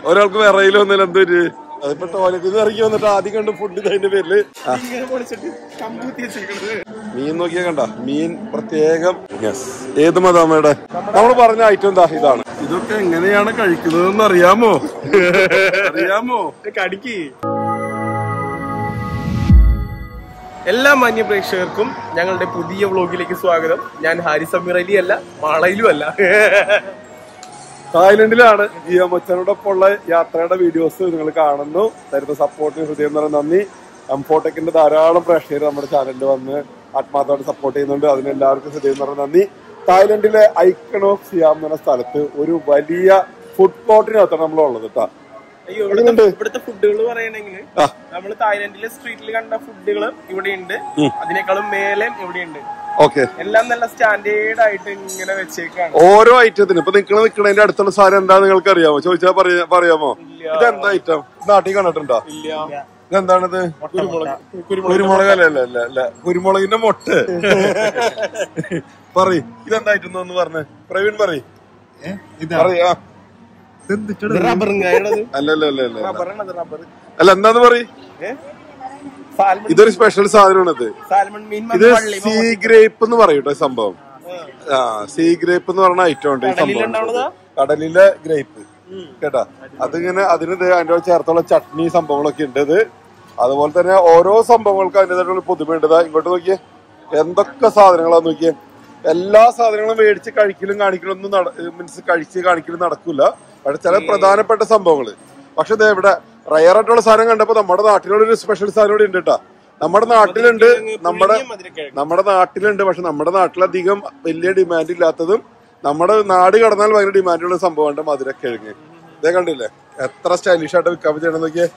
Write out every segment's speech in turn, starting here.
ഒരാൾക്ക് വിറയിൽ വന്നില്ല എന്തൊരു അതിപ്പോ ടോയ്ലറ്റിൽ നിന്ന് ഇറങ്ങി വന്നിട്ട് ആദ്യം കണ്ട് ഫുഡ് ഇതിന്റെ പേരില് ആ, ഇങ്ങനെ പൊളിച്ചിട്ട് കമ്പൂത്തി വെച്ചേക്കണത് മീൻ നോക്കിയാ കണ്ട മീൻ പ്രത്യേകം യെസ് ഏത് മതാമയുടെ നമ്മൾ പറഞ്ഞ ഐറ്റം എന്താ ഇതാണ് ഇതൊക്കെ എങ്ങനെയാണ് കഴിക്കുന്നതെന്ന് അറിയാമോ അറിയാമോ കടിക്ക് എല്ലാ മാന്യ പ്രേക്ഷകർക്കും ഞങ്ങളുടെ പുതിയ വ്ളോഗിലേക്ക് സ്വാഗതം ഞാൻ ഹാരിസ് അമീർ അലി അല്ല മാളയിലും അല്ല തായ്ലൻഡിലാണ് ഈ അമ്മച്ചനോടൊപ്പം ഉള്ള യാത്രയുടെ വീഡിയോസ് നിങ്ങൾ കാണുന്നു തരുന്ന സപ്പോർട്ടിന് ഹൃദയം നിറഞ്ഞ നന്ദി എംഫോടെക്കിന്റെ ധാരാളം പ്രേക്ഷകർ നമ്മുടെ ചാനലിൽ വന്ന് ആത്മാർത്ഥമായിട്ട് സപ്പോർട്ട് ചെയ്യുന്നുണ്ട് അതിന് എല്ലാവർക്കും ഹൃദയം നിറഞ്ഞ നന്ദി തായ്ലൻഡിലെ ഐക്കൺ ഓഫ് സിയാം എന്ന സ്ഥലത്ത് ഒരു വലിയ ഫുഡ് കോർട്ടിനകത്താണ് നമ്മളുള്ളത് കേട്ടോ അയ്യോ ഇവിടുത്തെ ഇവിടുത്തെ ഫുഡുകൾ പറയണെങ്കിൽ ആ. നമ്മൾ തായ്ലൻഡിലെ സ്ട്രീറ്റിൽ കണ്ട ഫുഡുകൾ ഇവിടെയുണ്ട് അതിനേക്കാളും മേലെ ഇവിടെയുണ്ട് ഓക്കെ എല്ലാം നല്ല സ്റ്റാൻഡേർഡ് ആയിട്ട് ഇങ്ങനെ വെച്ചേക്കാണ് ഓരോ ഐറ്റത്തിന് ഇപ്പൊ നിക്കണ നിക്കണതിന്റെ അടുത്തുള്ള സാധനം എന്താ നിങ്ങൾക്ക് അറിയാമോ ചോദിച്ചാൽ പറയാ- പറയാമോ ഇതെന്താ ഐറ്റം നാട്ടിൽ കണ്ടിട്ടുണ്ടോ ഇല്ല ഇതെന്താണിത് കുരുമുളക് കുരുമുളക് കുരുമുളക് അല്ല അല്ല അല്ല അല്ല കുരുമുളകിന്റെ മൊട്ട് പറയ് ഇതെന്താ ഐറ്റം ഒന്ന് പറഞ്ഞേ പ്രവീൺ പറയ് പറയാ റബ്ബറുങ്ങായത് അല്ല അല്ല അല്ല അല്ല റബ്ബറാണത് റബ്ബർ അല്ല എന്താന്ന് പറയ് സാൽമൺ ഇതൊരു സ്പെഷ്യൽ സാധനമാണിത് സാൽമൺ മീൻ ഇത് വള്ളി സീ ഗ്രേപ്പ് എന്ന് പറയൂട്ടോ ഈ സംഭവം ആ സീ ഗ്രേപ്പ് എന്ന് പറഞ്ഞ ഐറ്റം ഉണ്ട് ഈ സംഭവം കടലിലുണ്ടാവുന്നതാ? കടലിലെ ഗ്രേപ്പ് കേട്ടാ അതിങ്ങനെ അതിന് ഇത് അതിന്റെ ചേർത്തുള്ള ചട്നി സംഭവങ്ങളൊക്കെ ഉണ്ട് ഇത് അതുപോലെ തന്നെ ഓരോ സംഭവങ്ങൾക്കും അതിൻ്റെതായിട്ടുള്ള പുതുമയുണ്ട് ദാ ഇങ്ങോട്ട് നോക്കിയേ എന്തൊക്കെ സാധനങ്ങളാ നോക്കിയേ എല്ലാ സാധനങ്ങളും മേടിച്ച് കഴിക്കലും കാണിക്കലും ഒന്നും മീൻസ് കഴിച്ച് കാണിക്കലും നടക്കില്ല പക്ഷെ ചില പ്രധാനപ്പെട്ട സംഭവങ്ങള് പക്ഷെ ഇത് ഇവിടെ റയർ ആയിട്ടുള്ള സാധനം കണ്ടപ്പോ നമ്മുടെ നാട്ടിലുള്ള ഒരു സ്പെഷ്യൽ സാധനം ഇവിടെ ഉണ്ട് കേട്ടാ നമ്മുടെ നാട്ടിലുണ്ട് നമ്മുടെ മധുരക്കിഴങ്ങ്. നമ്മുടെ നാട്ടിലുണ്ട് പക്ഷെ നമ്മുടെ നാട്ടിലധികം വലിയ ഡിമാൻഡ് ഇല്ലാത്തതും നമ്മുടെ നാട് കടന്നാൽ ഭയങ്കര ഡിമാൻഡുള്ള സംഭവമാണ് മധുരക്കിഴങ്ങ് ഇതേ കണ്ടില്ലേ എത്ര സ്റ്റൈലിഷ് ആയിട്ട് വിൽക്കാൻ പറ്റണം നോക്കിയേ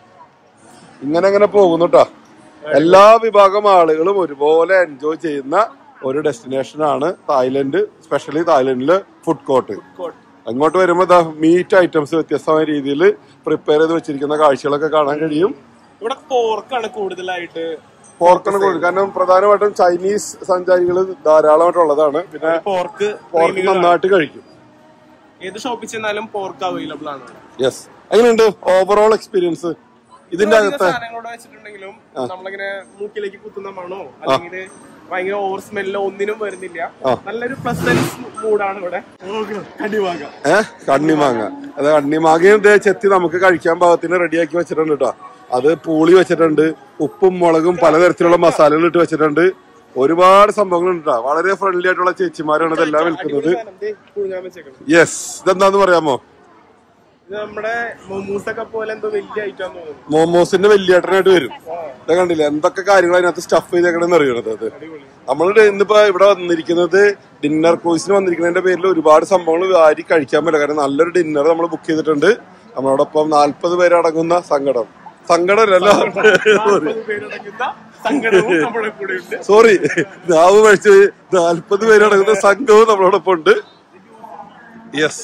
ഇങ്ങനെ അങ്ങനെ പോകുന്നു കേട്ടോ എല്ലാ വിഭാഗം ആളുകളും ഒരുപോലെ എൻജോയ് ചെയ്യുന്ന ഒരു ഡെസ്റ്റിനേഷൻ ആണ് തായ്ലൻഡ് സ്പെഷ്യലി തായ്ലൻഡില് ഫുഡ് കോർട്ട് അങ്ങോട്ട് വരുമ്പോ ദാ മീറ്റ് ഐറ്റംസ് വ്യത്യസ്തമായ രീതിയിൽ പ്രിപ്പയർ ചെയ്ത് വെച്ചിരിക്കുന്ന കാഴ്ചകളൊക്കെ കാണാൻ കഴിയും ഇവിടെ പോർക്കാണ് കൂടുതലായിട്ട് പോർക്കാണ് കൂടുതൽ കാരണം പ്രധാനമായിട്ടും ചൈനീസ് സഞ്ചാരികൾ ധാരാളമായിട്ടുള്ളതാണ് പിന്നെ പോർക്ക് പോർക്ക് നന്നായിട്ട് കഴിക്കും ഏത് ഷോപ്പിൽ ചെന്നാലും പോർക്ക് അവൈലബിൾ ആണ് യെസ് എങ്ങനെയുണ്ട് ഓവറോൾ എക്സ്പീരിയൻസ് ഇതിന്റെ അധികം അകത്ത് സാധനങ്ങളോട് വെച്ചിട്ടുണ്ടെങ്കിലും നമ്മളിങ്ങനെ മൂക്കിലേക്ക് കുത്തുന്ന മണോ അല്ലെങ്കിൽ ഭയങ്കര ഓവർ സ്മെല്ലോ ഒന്നിനും വരുന്നില്ല ആ. നല്ലൊരു പ്ലസന്റ് മൂഡാണ് ഇവിടെ കടിവാകം ഏഹ് കണ്ണിമാങ്ങ അത് കണ്ണിമാങ്ങയും ദേ ചെത്തി നമുക്ക് കഴിക്കാൻ പാകത്തിന് റെഡിയാക്കി വെച്ചിട്ടുണ്ട് കേട്ടോ അത് പൂളി വെച്ചിട്ടുണ്ട് ഉപ്പും മുളകും പലതരത്തിലുള്ള മസാലകൾ ഇട്ട് വെച്ചിട്ടുണ്ട് ഒരുപാട് സംഭവങ്ങളുണ്ട് കേട്ടോ വളരെ ഫ്രണ്ട്ലി ആയിട്ടുള്ള ചേച്ചിമാരാണ് ഇതെല്ലാം വിൽക്കുന്നത് പുഴുങ്ങാൻ വെച്ചേക്കണം യെസ് ഇതെന്താന്ന് പറയാമോ ഇത് നമ്മുടെ മൊമൂസൊക്കെ പോലെ എന്തോ വലിയ ഐറ്റം തോന്നുന്നു മോമോസിന്റെ വലിയേട്ടനായിട്ട് വരും ഇത് കണ്ടില്ല എന്തൊക്കെ കാര്യങ്ങൾ അതിനകത്ത് സ്റ്റഫ് ചെയ്തേക്കണെന്ന് അറിയണത് അത് നമ്മൾ ഇന്നിപ്പോ ഇവിടെ വന്നിരിക്കുന്നത് ഡിന്നർ കോഴ്സിന് വന്നിരിക്കുന്നതിന്റെ പേരിൽ ഒരുപാട് സംഭവങ്ങൾ ആരി കഴിക്കാൻ പറ്റില്ല കാരണം നല്ലൊരു ഡിന്നർ നമ്മൾ ബുക്ക് ചെയ്തിട്ടുണ്ട് നമ്മളോടൊപ്പം നാല്പത് പേരടങ്ങുന്ന സങ്കടം സങ്കടമല്ലല്ലോ നാൽപ്പത് പേരടങ്ങുന്ന സംഘടനവും നമ്മുടെ കൂടെ ഉണ്ട് സോറി നാവ് കഴിച്ച് നാല്പത് പേരടങ്ങുന്ന സംഘവും നമ്മളോടൊപ്പം ഉണ്ട് യെസ്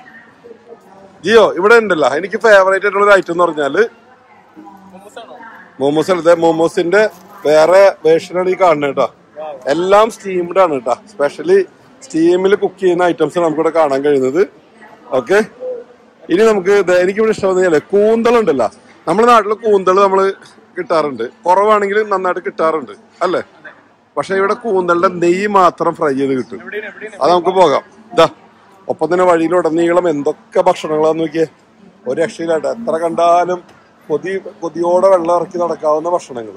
ജിയോ ഇവിടെ ഉണ്ടല്ലോ എനിക്ക് ഫേവറേറ്റ് ആയിട്ടുള്ള ഒരു ഐറ്റം എന്ന് പറഞ്ഞാല് മൊമൂസാണോ മോമോസ് അല്ലേ മോമോസിന്റെ വേറെ വേർഷനാണ് ഈ കാണുന്നത് കേട്ടോ എല്ലാം സ്റ്റീംഡ് ആണ് കേട്ടോ സ്പെഷ്യലി സ്റ്റീമിൽ കുക്ക് ചെയ്യുന്ന ഐറ്റംസ് നമുക്കിവിടെ കാണാൻ കഴിയുന്നത് ഓക്കെ ഇനി നമുക്ക് ദേ എനിക്കിവിടെ ഇഷ്ടമെന്ന് കൂന്തൾ ഉണ്ടല്ലോ നമ്മുടെ നാട്ടിൽ കൂന്തൾ നമ്മൾ കിട്ടാറുണ്ട് കുറവാണെങ്കിൽ നന്നായിട്ട് കിട്ടാറുണ്ട് അല്ലേ പക്ഷെ ഇവിടെ കൂന്തളിന്റെ നെയ്യ് മാത്രം ഫ്രൈ ചെയ്ത് കിട്ടും എവിടെയാണ് എവിടെയാണ് അത് നമുക്ക് പോകാം ഇതാ ഒപ്പം തന്നെ വഴിയിലുടനീളം എന്തൊക്കെ ഭക്ഷണങ്ങളാന്ന് നോക്കിയേ ഒരു രക്ഷയിലാട്ടെ എത്ര കണ്ടാലും കൊതി കൊതിയോടെ വെള്ളം ഇറക്കി നടക്കാവുന്ന ഭക്ഷണങ്ങൾ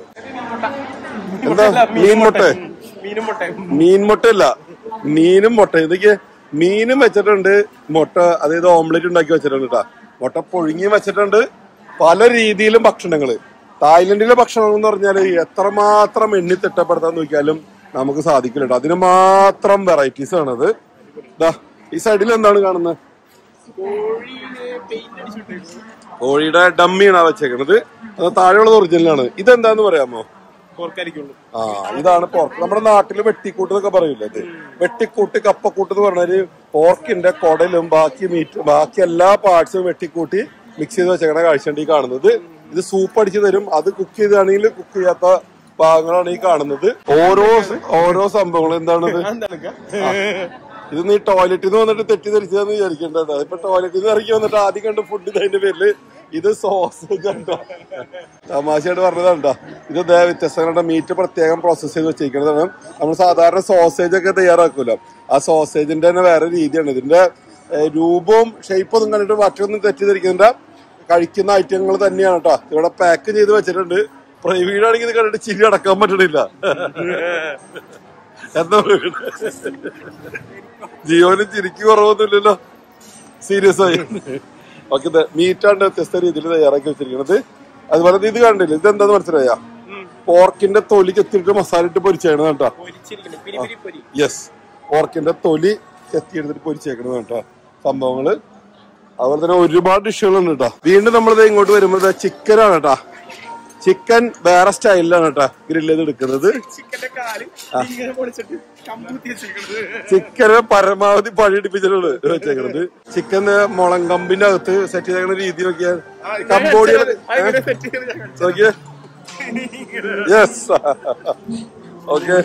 എന്താ മീൻ മുട്ട മീനും മുട്ടയും മീൻ മുട്ടയല്ല മീനും മുട്ട ഇതൊക്കെ മീനും വെച്ചിട്ടുണ്ട് മുട്ട അതായത് ഓംലെറ്റ് ഉണ്ടാക്കി വെച്ചിട്ടുണ്ട് കേട്ടാ മുട്ട പുഴുങ്ങിയും വെച്ചിട്ടുണ്ട് പല രീതിയിലും ഭക്ഷണങ്ങള് തായ്ലൻഡിലെ ഭക്ഷണം എന്ന് പറഞ്ഞാല് എത്രമാത്രം എണ്ണി തിട്ടപ്പെടുത്താൻ നോക്കിയാലും നമുക്ക് സാധിക്കില്ല കേട്ടോ അതിന് മാത്രം വെറൈറ്റീസ് ആണത് ദാ ഈ സൈഡിൽ എന്താണ് കാണുന്നത് കോഴിയില് പെയിന്റ് അടിച്ചിട്ടേക്കും കോഴിയുടെ ഡമ്മിയാണ് വെച്ചേക്കണത് അത് താഴെയുള്ളത് ഒറിജിനലാണ് ഇതെന്താന്ന് പറയാമോ പോർക്കായിരിക്കുള്ളൂ ആ ഇതാണ് പോർക്ക് നമ്മുടെ നാട്ടില് വെട്ടിക്കൂട്ട് എന്നൊക്കെ പറയൂലേ ഇത് വെട്ടിക്കൂട്ട് കപ്പക്കൂട്ട് എന്ന് പറഞ്ഞാല് പോർക്കിന്റെ കുടലും ബാക്കി മീറ്റ് ബാക്കി എല്ലാ പാർട്സും വെട്ടിക്കൂട്ടി മിക്സ് ചെയ്ത് വെച്ചേക്കണ കാഴ്ചയാണ് ഈ കാണുന്നത് ഇത് സൂപ്പ് അടിച്ചു തരും അത് കുക്ക് ചെയ്താണെങ്കിൽ കുക്ക് ചെയ്യാത്ത ഭാഗങ്ങളാണ് ഈ കാണുന്നത് ഓരോ ഓരോ സംഭവങ്ങളും എന്താണത് എന്താണ് ഇത് നീ ടോയ്ലറ്റിൽ നിന്ന് വന്നിട്ട് തെറ്റിദ്ധരിച്ചതെന്ന് വിചാരിക്കണ്ടോ ഇപ്പൊ ടോയ്ലറ്റിൽ നിന്ന് ഇറങ്ങി വന്നിട്ട് ആദ്യം കണ്ട ഫുഡ് ഇതിന്റെ പേരില് ഇത് സോസേജ് ഉണ്ടോ തമാശയായിട്ട് പറഞ്ഞതാണ്ടോ ഇത് ദേ വ്യത്യസ്തങ്ങളുടെ മീറ്റ് പ്രത്യേകം പ്രോസസ് ചെയ്ത് വെച്ചിരിക്കുന്നതാണ് നമ്മൾ സാധാരണ സോസേജ് ഒക്കെ തയ്യാറാക്കൂല ആ സോസേജിന്റെ തന്നെ വേറെ രീതിയാണ് ഇതിന്റെ ഏഹ്, രൂപവും ഷേപ്പും ഒന്നും കണ്ടിട്ട് മറ്റൊന്നും തെറ്റിദ്ധരിക്കുന്നില്ല കഴിക്കുന്ന ഐറ്റങ്ങൾ തന്നെയാണ് കേട്ടോ ഇവിടെ പാക്ക് ചെയ്ത് വെച്ചിട്ടുണ്ട് പ്രൈവീഡ് ആണെങ്കിൽ ഇത് കണ്ടിട്ട് ചിരി അടക്കാൻ പറ്റണില്ല എന്താ പറയുക ജിയോന് ചിരിക്ക് കുറവൊന്നുമില്ലല്ലോ സീരിയസ് ആയി ഓക്കെ മീറ്റാണ് വ്യത്യസ്ത രീതിയിൽ തയ്യാറാക്കി വെച്ചിരിക്കുന്നത് അതുപോലെ ഇത് കണ്ടില്ല ഇത് എന്താന്ന് മനസ്സിലായ പോർക്കിന്റെ തൊലി ചെത്തിയിട്ട് മസാല ഇട്ട് പൊരിച്ചാണ് കേട്ടോ പൊരിച്ചിരിക്കുന്നു പിരി പിരി പൊരി യെസ് പോർക്കിന്റെ തൊലി ചെത്തിയെടുത്തിട്ട് പൊരിച്ചേക്കണത് കേട്ടോ സംഭവങ്ങള് അതുപോലെ തന്നെ ഒരുപാട് ഡിഷുകളുണ്ട് കേട്ടോ വീണ്ടും നമ്മളിത് ഇങ്ങോട്ട് വരുമ്പോൾ ചിക്കനാണ് കേട്ടോ ചിക്കൻ വേറെ സ്റ്റൈലിലാണ് കേട്ടോ ഗ്രില്ല് ചെയ്ത് എടുക്കുന്നത് ചിക്കന്റെ കാല് ഇങ്ങനെ പൊളിച്ചിട്ട് കമ്പൂത്തി വെച്ചിരിക്കുന്നത് ചിക്കന് പരമാവധി പണിയെടുപ്പിച്ചിട്ടുണ്ട് വെച്ചേക്കുന്നത് ചിക്കൻ മുളം കമ്പിന്റെ അകത്ത് സെറ്റ് ചെയ്തേക്കുന്ന രീതി നോക്കിയാൽ കമ്പോഡിയ സെറ്റ് ചെയ്ത് ഞാൻ കാണിച്ചു. നോക്കിയേ യെസ് ഓക്കെ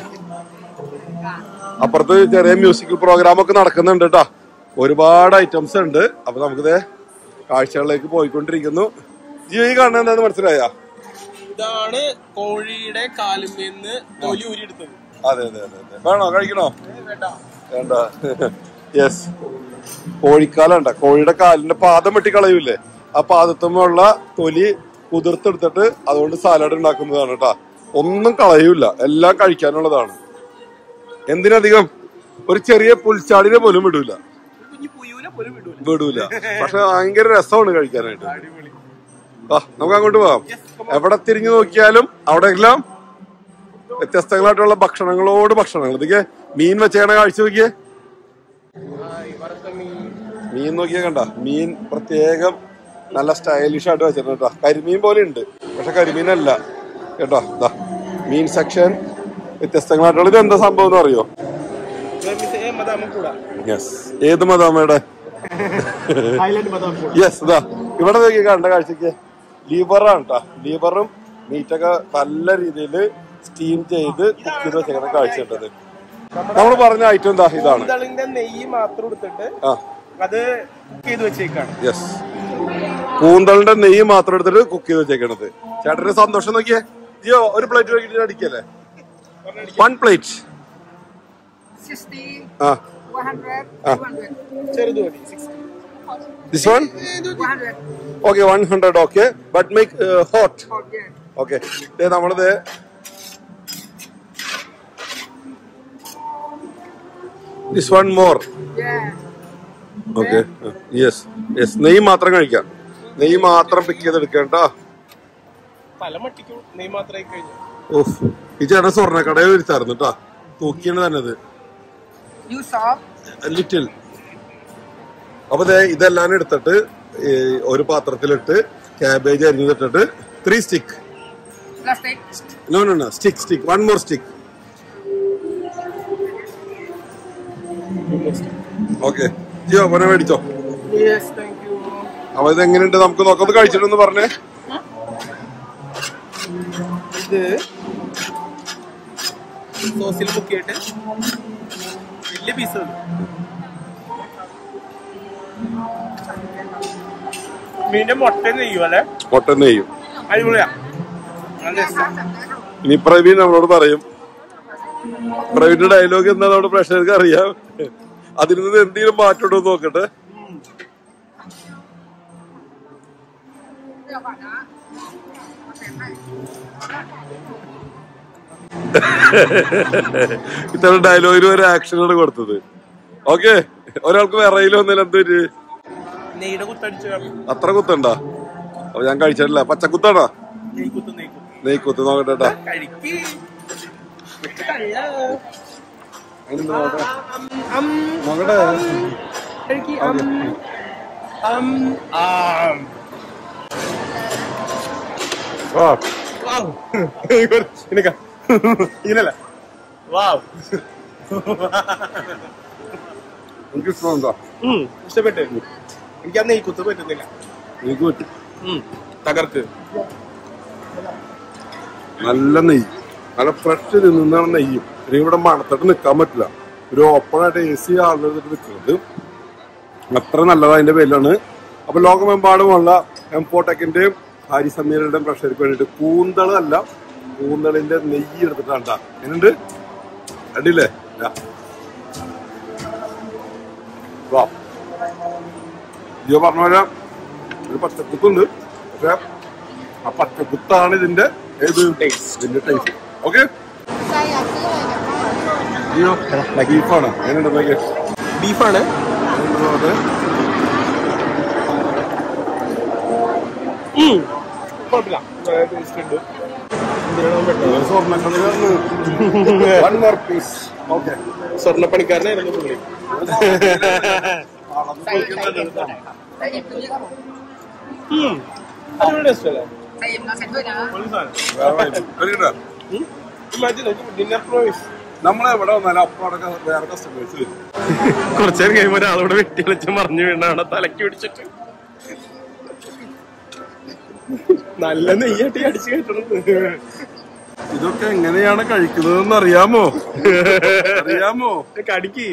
അപ്പുറത്ത് ചെറിയ മ്യൂസിക്കൽ പ്രോഗ്രാം ഒക്കെ നടക്കുന്നുണ്ട് കേട്ടോ ഒരുപാട് ഐറ്റംസ് ഉണ്ട് അപ്പൊ നമുക്കിത് കാഴ്ചകളിലേക്ക് പോയിക്കൊണ്ടിരിക്കുന്നു ജിയോ ഈ കാണുന്നത് എന്താന്ന് മനസ്സിലായ ഇതാണ് കോഴിയുടെ കാലുമേന്ന് തൊലി ഊരിയെടുത്തത് അതെ അതെ അതെ അതെ വേണോ കഴിക്കണോ വേണ്ട വേണ്ട യെസ് കോഴിക്കാലുണ്ട കോഴിയുടെ കാലിന്റെ പാദം വെട്ടിക്കളയൂലേ ആ പാദത്തുമുള്ള തൊലി കുതിർത്തെടുത്തിട്ട് അതുകൊണ്ട് സാലഡ് ഉണ്ടാക്കുന്നതാണ് കേട്ടാ ഒന്നും കളയൂല എല്ലാം കഴിക്കാനുള്ളതാണ് എന്തിനധികം ഒരു ചെറിയ പുൽച്ചാടിനെ പോലും വിടൂല കുഞ്ഞു പുയൂനെ പോലും വിടൂല വിടൂല പക്ഷെ ഭയങ്കര രസമാണ് കഴിക്കാനായിട്ട് അടിപൊളി ആ നമുക്ക് അങ്ങോട്ട് പോവാം എവിടെ തിരിഞ്ഞു നോക്കിയാലും അവിടെ എല്ലാം വ്യത്യസ്തങ്ങളായിട്ടുള്ള ഭക്ഷണങ്ങളോട് ഭക്ഷണങ്ങൾ ഇതൊക്കെ മീൻ വെച്ചേക്കണ കാഴ്ച നോക്കിയേ ആയി, വറുത്ത മീൻ മീൻ നോക്കിയാ കണ്ട മീൻ പ്രത്യേകം നല്ല സ്റ്റൈലിഷ് ആയിട്ട് വെച്ചിട്ടുണ്ട് കേട്ടോ കരിമീൻ പോലെ ഉണ്ട് പക്ഷെ കരിമീനല്ല കേട്ടോ ദാ മീൻ സെക്ഷൻ വ്യത്യസ്തങ്ങളായിട്ടുള്ള ഇത് എന്താ സംഭവം എന്ന് അറിയോ വെർമിസേ മദാമ കൂടാ യെസ് ഏത് മതാമയുടെ ഹൈലൻഡ് മദാമ കൂടാ യെസ് ഇതാ ഇവിടെ നോക്കി കണ്ട കാഴ്ചക്ക് ലിവറാണ് കേട്ടോ ലിവറും മീറ്റൊക്കെ നല്ല രീതിയിൽ സ്റ്റീം ചെയ്ത് കുക്ക് ചെയ്ത് വെച്ചേക്കുന്ന കാഴ്ച ഉണ്ടത് നമ്മൾ പറഞ്ഞ ഐറ്റം എന്താ ഇതാണ് കൂന്തളിന്റെ നെയ്യ് മാത്രം എടുത്തിട്ട് ആ അത് കുക്ക് ചെയ്ത് വെച്ചേക്കാണ് യെസ് കൂന്തളിന്റെ നെയ്യ് മാത്രം എടുത്തിട്ട് കുക്ക് ചെയ്ത് വെച്ചേക്കണത് ചേട്ടന്റെ സന്തോഷം നോക്കിയേ ജിയോ ഒരു പ്ലേറ്റ് നോക്കിട്ട് അടിക്കല്ലേ വൺ പ്ലേറ്റ് 60, ആ 100, Ah. 200. ചെറുത് മതി six this one 100. Okay one hundred okay but make hot Oh, yeah. Okay നമ്മളിത് this one more Yeah. Okay yes yes നെയ്യ് മാത്രം കഴിക്കാം നെയ്യ് മാത്രം പിക്ക് ചെയ്തെടുക്കാം കേട്ടോ പല മട്ടിക്കും നെയ്യ് മാത്രമായി കഴിഞ്ഞു ഓഫ് ഈ ചേട്ടൻ സ്വർണ്ണക്കടയിൽ വിരിച്ചായിരുന്നു കേട്ടോ തൂക്കിയാണ് തന്നെ അത് You saw? ലിറ്റിൽ അപ്പൊ ദേ ഇതെല്ലാം എടുത്തിട്ട് ഈ ഒരു പാത്രത്തിലിട്ട് ക്യാബേജ് അരിഞ്ഞിട്ടിട്ട് three stick Plastic. No no no stick stick one more stick okay ജിയോ മോനെ മേടിച്ചോ യെസ് താങ്ക് യു അപ്പൊ ഇത് എങ്ങനെയുണ്ട് നമുക്ക് നോക്കാം കഴിച്ചിട്ടൊന്ന് പറഞ്ഞേ ഇത് സോസിൽ മുക്കിയിട്ട് വലിയ പീസ് മീന്റെ മുട്ട നെയ്യും അല്ലേ മുട്ട നെയ്യും അടിപൊളിയാ നല്ല രസം. ഇനി പ്രവീൺ നമ്മളോട് പറയും പ്രവീണിന്റെ ഡയലോഗ് എന്താ നമ്മുടെ പ്രേക്ഷകർക്ക് അറിയാം അതിൽ നിന്ന് എന്തെങ്കിലും മാറ്റം ഉണ്ടോ എന്ന് നോക്കട്ടെ ഇത്തരം ഡയലോഗിന് ഒരു ആക്ഷനാണ് കൊടുത്തത് ഓക്കെ ഒരാൾക്ക് വിറയിൽ വന്നതിൽ എന്തൊരു നെയ്യുടെ കുത്തടിച്ച് കാണും. അത്ര കുത്തണ്ട അപ്പൊ ഞാൻ കഴിച്ചിട്ടില്ല പച്ചക്കുത്താണോ നെയ്യ് കുത്ത് നെയ്യ് കുത്ത് നെയ് കുത്ത് നോക്കട്ടെ ട്ടാ. കഴിക്ക് വിട്ട് കഴിയ. അതിനെന്താ നോക്കട്ടെ? അം, അം, നോക്കട്ടെ കഴിക്ക്, അം, അം, ആം. ആ വൗ. ഇങ്ങനെക്ക. ഇങ്ങനല്ല വാവ് എനിക്ക് ഇഷ്ടമുണ്ടോ ഉം, ഇഷ്ടപ്പെട്ടു എനിക്ക് ആ നെയ്യ് കുത്ത് പറ്റുന്നില്ല എനിക്ക് പറ്റും ഉം, തകർക്ക് നല്ല നെയ്യ് നല്ല ഫ്രഷ് നിന്നാണ് നെയ്യും ഇനി ഇവിടെ മണത്തിട്ട് നിൽക്കാൻ പറ്റില്ല ഒരു ഓപ്പൺ ആയിട്ട് എ സി ആളുകൾ നിൽക്കുന്നത് അത്ര നല്ലത് അതിന്റെ പേരിലാണ് അപ്പൊ ലോകമെമ്പാടുമുള്ള എംപോടെക്കിന്റെയും ഹാരി സമീറിന്റെയും പ്രഷർക്ക് വേണ്ടിയിട്ട് കൂന്തള് അല്ല കൂന്തളിന്റെ നെയ്യ് എടുത്തിട്ടാണ്ട എന്നുണ്ട് കണ്ടില്ലേ ഇതാ. വാ ജിയോ പറഞ്ഞ പോലെ ഒരു പച്ചക്കുത്തുണ്ട് പക്ഷെ ആ പച്ചക്കുത്താണ് ഇതിന്റെ ഏത് ഇതിന്റെ ടേസ്റ്റ് ഓക്കെ ജിയോ ബീഫാണ് എങ്ങനെയുണ്ട് നോക്കിയേ ബീഫാണ് കുഴപ്പമില്ല ടേസ്റ്റ് ഉണ്ട് വൺ മോർ പീസ് ഓക്കെ സ്വർണ്ണപ്പണിക്കാരനായിരുന്നു പുള്ളി Tại em tôi không. ഉം. അടിപൊളി ടേസ്റ്റ് അല്ലേ Tại em nó sẽ thôi nè. പൊളി സാധനം ഇമാജിൻ ഡിന്നർ പ്രോയിസ് നമ്മളെ എവിടെ വന്നാലും അപ്പാടൊക്കെ വേറെ കസ്റ്റമേഴ്സ് വരും കുറച്ചേരം കഴിയുമ്പോ ഒരാളോട് വെട്ടി കളിച്ച് മറിഞ്ഞു വീണാണ് തലക്ക് പിടിച്ചിട്ട് നല്ല നെയ്യാട്ടി അടിച്ചു കേട്ടത് ഇതൊക്കെ എങ്ങനെയാണ് കഴിക്കുന്നതെന്ന് അറിയാമോ അറിയാമോ കടിക്ക്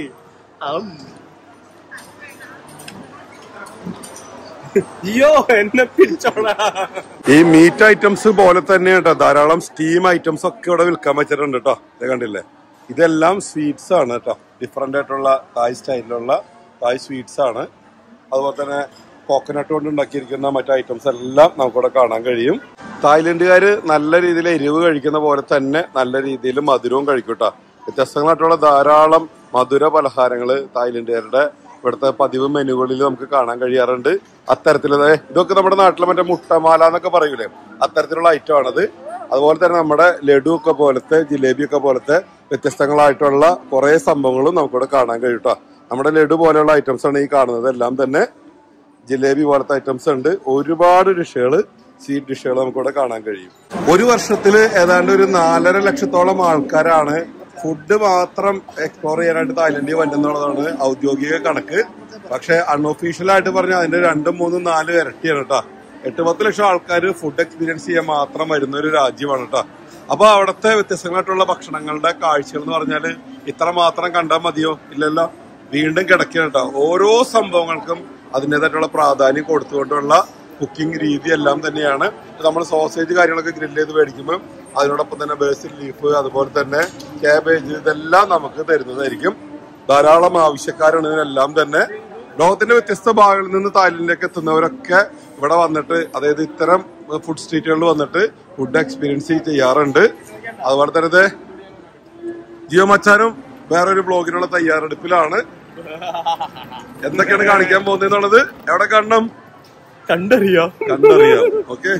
അയ്യോ എന്നെ പിടിച്ചോളാ ഈ മീറ്റ് ഐറ്റംസ് പോലെ തന്നെ കേട്ടോ ധാരാളം സ്റ്റീം ഐറ്റംസ് ഒക്കെ ഇവിടെ വിൽക്കാൻ വെച്ചിട്ടുണ്ട് കേട്ടോ ഇത് കണ്ടില്ലേ ഇതെല്ലാം സ്വീറ്റ്സ് ആണ് കേട്ടോ ഡിഫറെന്റ് ആയിട്ടുള്ള തായ് സ്റ്റൈലിലുള്ള തായ് സ്വീറ്റ്സ് ആണ് അതുപോലെ തന്നെ കോക്കനട്ട് കൊണ്ട് ഉണ്ടാക്കിയിരിക്കുന്ന മറ്റു ഐറ്റംസ് എല്ലാം നമുക്കിവിടെ കാണാൻ കഴിയും തായ്ലൻഡുകാര് നല്ല രീതിയിൽ എരിവ് കഴിക്കുന്ന പോലെ തന്നെ നല്ല രീതിയിൽ മധുരവും കഴിക്കും കേട്ടോ വ്യത്യസ്തങ്ങളായിട്ടുള്ള ധാരാളം മധുര പലഹാരങ്ങൾ തായ്ലൻഡുകാരുടെ ഇവിടുത്തെ പതിവ് മെനുകളിൽ നമുക്ക് കാണാൻ കഴിയാറുണ്ട് അത്തരത്തിലുള്ള ഇതൊക്കെ നമ്മുടെ നാട്ടിലെ മറ്റേ മുട്ടമാല എന്നൊക്കെ പറയൂലേ അത്തരത്തിലുള്ള ഐറ്റം ആണത് അതുപോലെ തന്നെ നമ്മുടെ ലഡു ഒക്കെ പോലത്തെ ജിലേബി ഒക്കെ പോലത്തെ വ്യത്യസ്തങ്ങളായിട്ടുള്ള കുറെ സംഭവങ്ങളും നമുക്കിവിടെ കാണാൻ കഴിയും ട്ടോ. നമ്മുടെ ലഡു പോലെയുള്ള ഐറ്റംസ് ആണ് ഈ കാണുന്നത് എല്ലാം തന്നെ ജിലേബി പോലത്തെ ഐറ്റംസ് ഉണ്ട് ഒരുപാട് ഡിഷുകൾ സ്വീറ്റ് ഡിഷുകൾ നമുക്കിവിടെ കാണാൻ കഴിയും ഒരു വർഷത്തില് ഏതാണ്ട് ഒരു നാലര ലക്ഷത്തോളം ആൾക്കാരാണ് ഫുഡ് മാത്രം എക്സ്പ്ലോർ ചെയ്യാനായിട്ട് തായ്ലൻഡിൽ വരുന്നുള്ളതാണ് ഔദ്യോഗിക കണക്ക് പക്ഷെ അൺഒഫീഷ്യൽ ആയിട്ട് പറഞ്ഞാൽ അതിന്റെ രണ്ടും മൂന്നും നാലും ഇരട്ടിയാണ് കേട്ടോ എട്ട് പത്ത് ലക്ഷം ആൾക്കാർ ഫുഡ് എക്സ്പീരിയൻസ് ചെയ്യാൻ മാത്രം വരുന്ന ഒരു രാജ്യമാണ് കേട്ടോ അപ്പൊ അവിടുത്തെ വ്യത്യസ്തങ്ങളായിട്ടുള്ള ഭക്ഷണങ്ങളുടെ കാഴ്ചകൾ എന്ന് പറഞ്ഞാല് ഇത്ര മാത്രം കണ്ടാൽ മതിയോ ഇല്ലല്ലോ വീണ്ടും കിടക്കുകയാണ് കേട്ടോ ഓരോ സംഭവങ്ങൾക്കും അതിൻ്റെതായിട്ടുള്ള പ്രാധാന്യം കൊടുത്തുകൊണ്ടുള്ള കുക്കിംഗ് രീതി എല്ലാം തന്നെയാണ് നമ്മൾ സോസേജ് കാര്യങ്ങളൊക്കെ ഗ്രില്ല് ചെയ്ത് മേടിക്കുമ്പോൾ അതിനോടൊപ്പം തന്നെ ബേസിൽ ലീഫ് അതുപോലെ തന്നെ കാബേജ് ഇതെല്ലാം നമുക്ക് തരുന്നതായിരിക്കും ധാരാളം ആവശ്യക്കാരാണ് ഇതിനെല്ലാം തന്നെ ലോകത്തിന്റെ വ്യത്യസ്ത ഭാഗങ്ങളിൽ നിന്ന് തായ്ലൻഡിലേക്ക് എത്തുന്നവരൊക്കെ ഇവിടെ വന്നിട്ട് അതായത് ഇത്തരം ഫുഡ് സ്ട്രീറ്റുകളിൽ വന്നിട്ട് ഫുഡ് എക്സ്പീരിയൻസ് ചെയ്യാറുണ്ട് അതുപോലെ തന്നെ ദേ ജിയോ മച്ചാനും വേറൊരു ബ്ലോഗിനുള്ള തയ്യാറെടുപ്പിലാണ് എന്തൊക്കെയാണ് കാണിക്കാൻ പോകുന്നതെന്നുള്ളത് എവിടെ കാണണം കണ്ടറിയോ കണ്ടറിയാം ഓക്കെ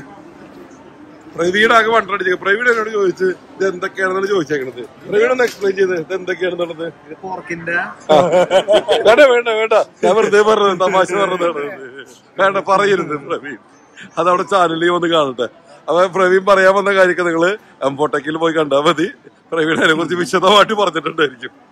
പ്രവീൺ ആകെ വണ്ടടിച്ചു പ്രവീൺ എന്നോട് ചോദിച്ചു ഇത് എന്തൊക്കെയാണെന്നാണ് ചോദിച്ചേക്കണത് പ്രവീൺ ഒന്ന് എക്സ്പ്ലെയിൻ ചെയ്ത് ഇത് എന്തൊക്കെയാണെന്നുള്ളത് പോർക്കിന്റെ വേണ്ട വേണ്ട വേണ്ട ഞാൻ വെറുതെ പറഞ്ഞത് തമാശ പറഞ്ഞതാണ് വേണ്ട പറയരുത് പ്രവീൺ അതവിടെ ചാനലിൽ വന്ന് കാണട്ടെ അപ്പൊ പ്രവീൺ പറയാൻ വന്ന കാര്യമൊക്കെ നിങ്ങള് എംപോട്ടെക്കിൽ പോയി കണ്ടാൽ മതി പ്രവീൺ അതിനെ കുറിച്ച് വിശദമായിട്ട് പറഞ്ഞിട്ടുണ്ടായിരിക്കും